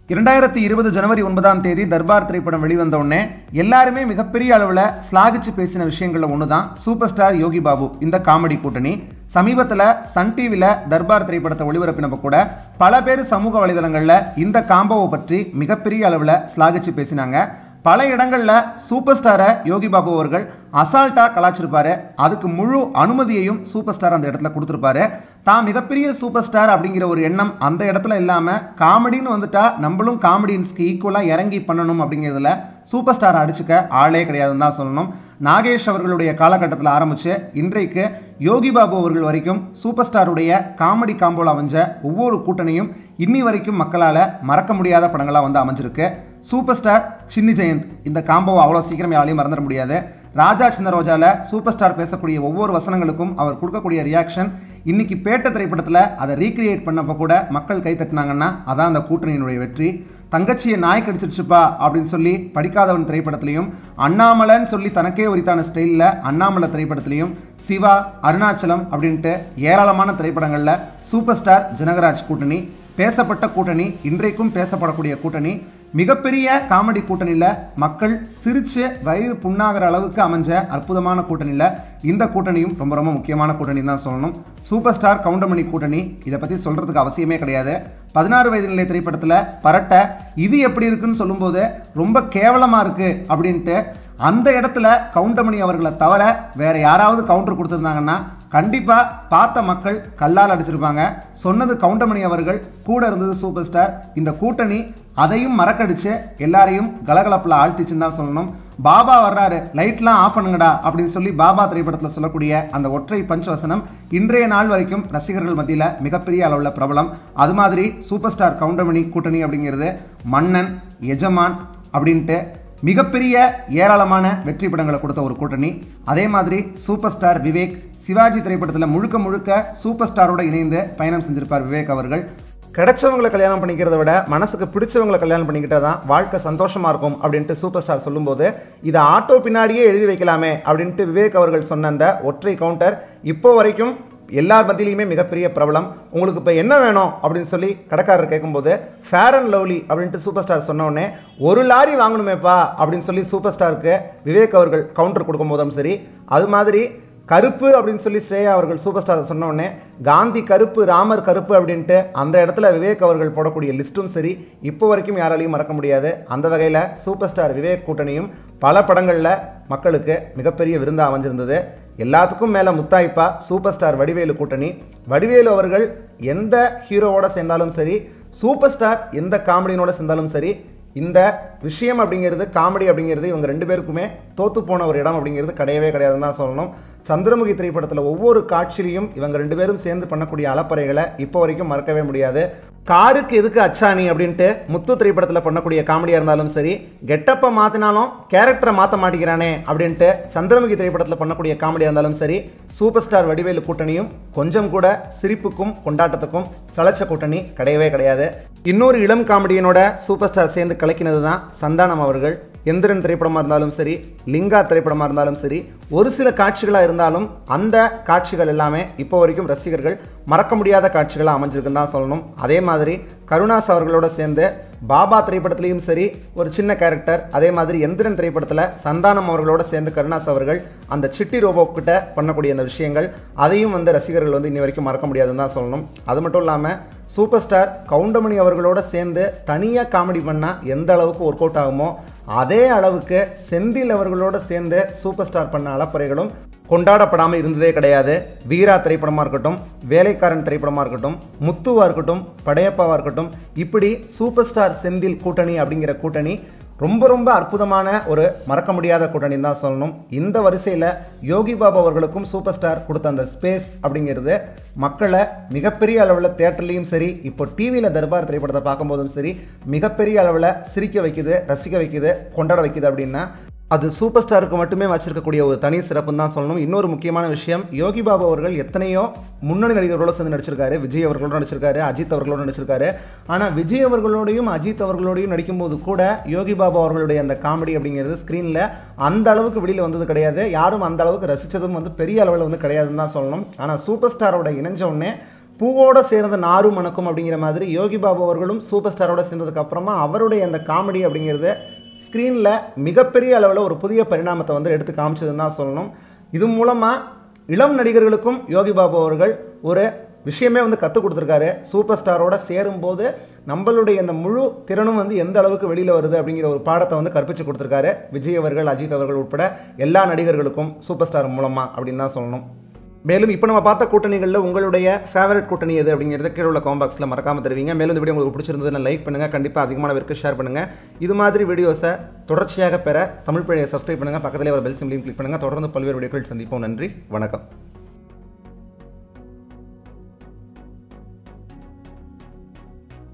இரண்டாயிரத்தி இருபது ஜனவரி ஒன்பதாம் தேதி தர்பார் திரைப்படம் வெளிவந்த உடனே எல்லாருமே மிகப்பெரிய அளவில் ஸ்லாகிச்சு பேசின விஷயங்கள்ல ஒன்று தான் சூப்பர் ஸ்டார் யோகி பாபு இந்த காமெடி கூட்டணி சமீபத்தில் சன் டிவியில் தர்பார் திரைப்படத்தை ஒளிபரப்பினப்ப கூட பல பேர் சமூக வலைதளங்களில் இந்த காம்போவை பற்றி மிகப்பெரிய அளவில் ஸ்லாகிச்சு பேசினாங்க பல இடங்களில் சூப்பர் ஸ்டாரை யோகி பாபு அவர்கள் அசால்ட்டாக கலாச்சிருப்பாரு அதுக்கு முழு அனுமதியையும் சூப்பர் ஸ்டார் அந்த இடத்துல கொடுத்துருப்பாரு தான் மிகப்பெரிய சூப்பர் ஸ்டார் அப்படிங்கிற ஒரு எண்ணம் அந்த இடத்துல இல்லாமல் காமெடின்னு வந்துட்டா நம்மளும் காமெடியன்ஸ்க்கு ஈக்குவலாக இறங்கி பண்ணணும் அப்படிங்கிறதுல சூப்பர் ஸ்டார் அடிச்சுக்க ஆளே கிடையாதுன்னு தான் சொல்லணும் நாகேஷ் அவர்களுடைய காலகட்டத்தில் ஆரம்பித்து இன்றைக்கு யோகி பாபு அவர்கள் வரைக்கும் சூப்பர் ஸ்டாருடைய காமெடி காம்போல அமைஞ்ச ஒவ்வொரு கூட்டணியும் இன்னி வரைக்கும் மக்களால் மறக்க முடியாத படங்களாக வந்து அமைஞ்சிருக்கு சூப்பர் ஸ்டார் சின்னி ஜெயந்த் இந்த காம்போவை அவ்வளோ சீக்கிரம் யாரையும் மறந்துட முடியாது ராஜா சின்ன ரோஜால சூப்பர் ஸ்டார் பேசக்கூடிய ஒவ்வொரு வசனங்களுக்கும் அவர் கொடுக்கக்கூடிய ரியாக்ஷன் இன்னைக்கு பேட்ட திரைப்படத்தில் அதை ரீக்ரியேட் பண்ணப்போ கூட மக்கள் கை தட்டினாங்கன்னா அதான் அந்த கூட்டணியினுடைய வெற்றி தங்கச்சியை நாய் கடிச்சிருச்சுப்பா அப்படின்னு சொல்லி படிக்காதவன் திரைப்படத்திலையும் அண்ணாமலைன்னு சொல்லி தனக்கே உரித்தான ஸ்டைலில் அண்ணாமலை திரைப்படத்திலையும் சிவா அருணாச்சலம் அப்படின்ட்டு ஏராளமான திரைப்படங்களில் சூப்பர் ஸ்டார் ஜனகராஜ் கூட்டணி பேசப்பட்ட கூட்டணி இன்றைக்கும் பேசப்படக்கூடிய கூட்டணி மிகப்பெரிய காமெடி கூட்டணியில் மக்கள் சிரிச்சு வயிறு புண்ணாகிற அளவுக்கு அமைஞ்ச அற்புதமான கூட்டணியில் இந்த கூட்டணியும் ரொம்ப ரொம்ப முக்கியமான கூட்டணி தான் சொல்லணும் சூப்பர் ஸ்டார் கவுண்டமணி கூட்டணி இதை பற்றி சொல்கிறதுக்கு அவசியமே கிடையாது பதினாறு வயது நிலை திரைப்படத்தில் பரட்ட இது எப்படி இருக்குன்னு சொல்லும்போது ரொம்ப கேவலமாக இருக்குது அப்படின்ட்டு அந்த இடத்துல கவுண்டமணி அவர்களை தவிர வேற யாராவது கவுண்டர் கொடுத்துருந்தாங்கன்னா கண்டிப்பாக பார்த்த மக்கள் கல்லால் அடிச்சிருப்பாங்க சொன்னது கவுண்டமணி அவர்கள் கூட இருந்தது சூப்பர் ஸ்டார் இந்த கூட்டணி அதையும் மறக்கடிச்சு எல்லாரையும் கலகலப்பில் ஆழ்த்திச்சுன்னு தான் சொல்லணும் பாபா வர்றாரு லைட்லாம் ஆஃப் பண்ணுங்கடா அப்படின்னு சொல்லி பாபா திரைப்படத்தில் சொல்லக்கூடிய அந்த ஒற்றை பஞ்ச் வசனம் இன்றைய நாள் வரைக்கும் ரசிகர்கள் மத்தியில் மிகப்பெரிய அளவில் பிரபலம் அது மாதிரி சூப்பர் ஸ்டார் கவுண்டமணி கூட்டணி அப்படிங்கிறது மன்னன் எஜமான் அப்படின்ட்டு மிகப்பெரிய ஏராளமான வெற்றி படங்களை கொடுத்த ஒரு கூட்டணி அதே மாதிரி சூப்பர் ஸ்டார் விவேக் சிவாஜி திரைப்படத்தில் முழுக்க முழுக்க சூப்பர் ஸ்டாரோட இணைந்து பயணம் செஞ்சிருப்பார் விவேக் அவர்கள் கிடைச்சவங்களை கல்யாணம் பண்ணிக்கிறத விட மனசுக்கு பிடிச்சவங்களை கல்யாணம் பண்ணிக்கிட்டா தான் வாழ்க்கை சந்தோஷமா இருக்கும் அப்படின்ட்டு சூப்பர் ஸ்டார் சொல்லும்போது இதை ஆட்டோ பின்னாடியே எழுதி வைக்கலாமே அப்படின்ட்டு விவேக் அவர்கள் சொன்ன அந்த ஒற்றை கவுண்டர் இப்போ வரைக்கும் எல்லார் மத்தியிலையுமே மிகப்பெரிய பிரபலம் உங்களுக்கு இப்போ என்ன வேணும் அப்படின்னு சொல்லி கடைக்காரர் கேட்கும்போது ஃபேர் அண்ட் லவ்லி அப்படின்ட்டு சூப்பர் ஸ்டார் சொன்ன உடனே ஒரு லாரி வாங்கணுமேப்பா அப்படின்னு சொல்லி சூப்பர் ஸ்டாருக்கு விவேக் அவர்கள் கவுண்டர் கொடுக்கும்போதும் சரி அது மாதிரி கருப்பு அப்படின்னு சொல்லி ஸ்ரேயா அவர்கள் சூப்பர் ஸ்டார் சொன்ன உடனே காந்தி கருப்பு ராமர் கருப்பு அப்படின்ட்டு அந்த இடத்துல விவேக் அவர்கள் போடக்கூடிய லிஸ்ட்டும் சரி இப்போ வரைக்கும் யாராலையும் மறக்க முடியாது அந்த வகையில் சூப்பர் ஸ்டார் விவேக் கூட்டணியும் பல படங்களில் மக்களுக்கு மிகப்பெரிய விருந்தாக அமைஞ்சிருந்தது எல்லாத்துக்கும் மேலே முத்தாய்ப்பா சூப்பர் ஸ்டார் வடிவேலு கூட்டணி வடிவேலு அவர்கள் எந்த ஹீரோவோட சேர்ந்தாலும் சரி சூப்பர் ஸ்டார் எந்த காமெடியினோட சேர்ந்தாலும் சரி இந்த விஷயம் அப்படிங்கிறது காமெடி அப்படிங்கிறது இவங்க ரெண்டு பேருக்குமே தோத்து போன ஒரு இடம் அப்படிங்கிறது கிடையவே கிடையாதுன்னு தான் சொல்லணும் சந்திரமுகி திரைப்படத்தில் ஒவ்வொரு காட்சியிலையும் இவங்க ரெண்டு பேரும் சேர்ந்து பண்ணக்கூடிய அலப்பறைகளை இப்போ வரைக்கும் மறக்கவே முடியாது காருக்கு எதுக்கு அச்சாணி அப்படின்ட்டு முத்து திரைப்படத்தில் பண்ணக்கூடிய காமெடியாக இருந்தாலும் சரி கெட்டப்பை மாற்றினாலும் கேரக்டரை மாற்ற மாட்டேங்கிறானே அப்படின்ட்டு சந்திரமுகி திரைப்படத்தில் பண்ணக்கூடிய காமெடியாக இருந்தாலும் சரி சூப்பர் ஸ்டார் வடிவேலு கூட்டணியும் கொஞ்சம் கூட சிரிப்புக்கும் கொண்டாட்டத்துக்கும் சளைச்ச கூட்டணி கிடையவே கிடையாது இன்னொரு இளம் காமெடியனோட சூப்பர் ஸ்டார் சேர்ந்து கலக்கினது தான் சந்தானம் அவர்கள் எந்திரன் திரைப்படமாக இருந்தாலும் சரி லிங்கா திரைப்படமாக இருந்தாலும் சரி ஒரு சில காட்சிகளாக இருந்தாலும் அந்த காட்சிகள் எல்லாமே இப்போ வரைக்கும் ரசிகர்கள் மறக்க முடியாத காட்சிகளாக அமைஞ்சிருக்குன்னு தான் சொல்லணும் அதே மாதிரி கருணாஸ் அவர்களோட சேர்ந்து பாபா திரைப்படத்துலேயும் சரி ஒரு சின்ன கேரக்டர் அதே மாதிரி எந்திரன் திரைப்படத்தில் சந்தானம் அவர்களோட சேர்ந்து கருணாஸ் அவர்கள் அந்த சிட்டி ரோபோ கிட்ட பண்ணக்கூடிய அந்த விஷயங்கள் அதையும் வந்து ரசிகர்கள் வந்து இன்னி வரைக்கும் மறக்க முடியாதுன்னு தான் சொல்லணும் அது மட்டும் இல்லாமல் சூப்பர் ஸ்டார் கவுண்டமணி அவர்களோட சேர்ந்து தனியாக காமெடி பண்ணால் எந்த அளவுக்கு ஒர்க் அவுட் ஆகுமோ அதே அளவுக்கு செந்தில் அவர்களோட சேர்ந்து சூப்பர் ஸ்டார் பண்ண அலப்பறைகளும் கொண்டாடப்படாமல் இருந்ததே கிடையாது வீரா திரைப்படமாக இருக்கட்டும் வேலைக்காரன் திரைப்படமாக இருக்கட்டும் முத்துவாக இருக்கட்டும் படையப்பாவாக இருக்கட்டும் இப்படி சூப்பர் ஸ்டார் செந்தில் கூட்டணி அப்படிங்கிற கூட்டணி ரொம்ப ரொம்ப அற்புதமான ஒரு மறக்க முடியாத கூட்டணி தான் சொல்லணும் இந்த வரிசையில் யோகி பாபு அவர்களுக்கும் சூப்பர் ஸ்டார் கொடுத்த அந்த ஸ்பேஸ் அப்படிங்கிறது மக்களை மிகப்பெரிய அளவில் தேட்டர்லேயும் சரி இப்போ டிவியில் தர்பார் திரைப்படத்தை பார்க்கும்போதும் சரி மிகப்பெரிய அளவில் சிரிக்க வைக்குது ரசிக்க வைக்குது கொண்டாட வைக்குது அப்படின்னா அது சூப்பர் ஸ்டாருக்கு மட்டுமே வச்சிருக்கக்கூடிய ஒரு தனி சிறப்புன்னு தான் சொல்லணும் இன்னொரு முக்கியமான விஷயம் யோகி பாபு அவர்கள் எத்தனையோ முன்னணி நடிகர்களோட சேர்ந்து நடிச்சிருக்காரு விஜய் அவர்களோட நடிச்சிருக்காரு அஜித் அவர்களோட நடிச்சிருக்காரு ஆனால் விஜய் அவர்களோடையும் அஜித் அவர்களோடையும் நடிக்கும்போது கூட யோகி பாபு அவர்களுடைய அந்த காமெடி அப்படிங்கிறது ஸ்க்ரீனில் அந்த அளவுக்கு வெளியில் வந்தது கிடையாது யாரும் அந்த அளவுக்கு ரசித்ததும் வந்து பெரிய அளவில் வந்து கிடையாதுன்னு தான் சொல்லணும் ஆனால் சூப்பர் ஸ்டாரோட இணைஞ்ச உடனே பூவோட சேர்ந்த நாரும் மணக்கும் அப்படிங்கிற மாதிரி யோகி பாபு அவர்களும் சூப்பர் ஸ்டாரோட சேர்ந்ததுக்கு அப்புறமா அவருடைய அந்த காமெடி அப்படிங்கிறது ஸ்க்ரீனில் மிகப்பெரிய அளவில் ஒரு புதிய பரிணாமத்தை வந்து எடுத்து காமிச்சதுன்னு தான் சொல்லணும் இது மூலமாக இளம் நடிகர்களுக்கும் யோகி பாபு அவர்கள் ஒரு விஷயமே வந்து கற்றுக் கொடுத்துருக்காரு சூப்பர் ஸ்டாரோட சேரும்போது நம்மளுடைய இந்த முழு திறனும் வந்து எந்த அளவுக்கு வெளியில் வருது அப்படிங்கிற ஒரு பாடத்தை வந்து கற்பிச்சு கொடுத்துருக்காரு விஜய் அவர்கள் அஜித் அவர்கள் உட்பட எல்லா நடிகர்களுக்கும் சூப்பர் ஸ்டார் மூலமாக அப்படின்னு தான் சொல்லணும் மேலும் இப்போ நம்ம பார்த்த கூட்டணிகளில் உங்களுடைய ஃபேவரட் கூட்டணி எது அப்படிங்கிறத கீழே உள்ள காம் பாக்ஸில் மறக்காம தருவீங்க மேலும் இந்த வீடியோ உங்களுக்கு பிடிச்சிருந்ததுன்னா லைக் பண்ணுங்கள் கண்டிப்பாக அதிகமான பேருக்கு ஷேர் பண்ணுங்கள் இது மாதிரி வீடியோஸை தொடர்ச்சியாக பெற தமிழ் பழைய சப்ஸ்கிரைப் பண்ணுங்கள் பக்கத்திலே ஒரு பெல் சிம்லையும் கிளிக் பண்ணுங்கள் தொடர்ந்து பல்வேறு வீடியோக்கள் சந்திப்போம் நன்றி வணக்கம்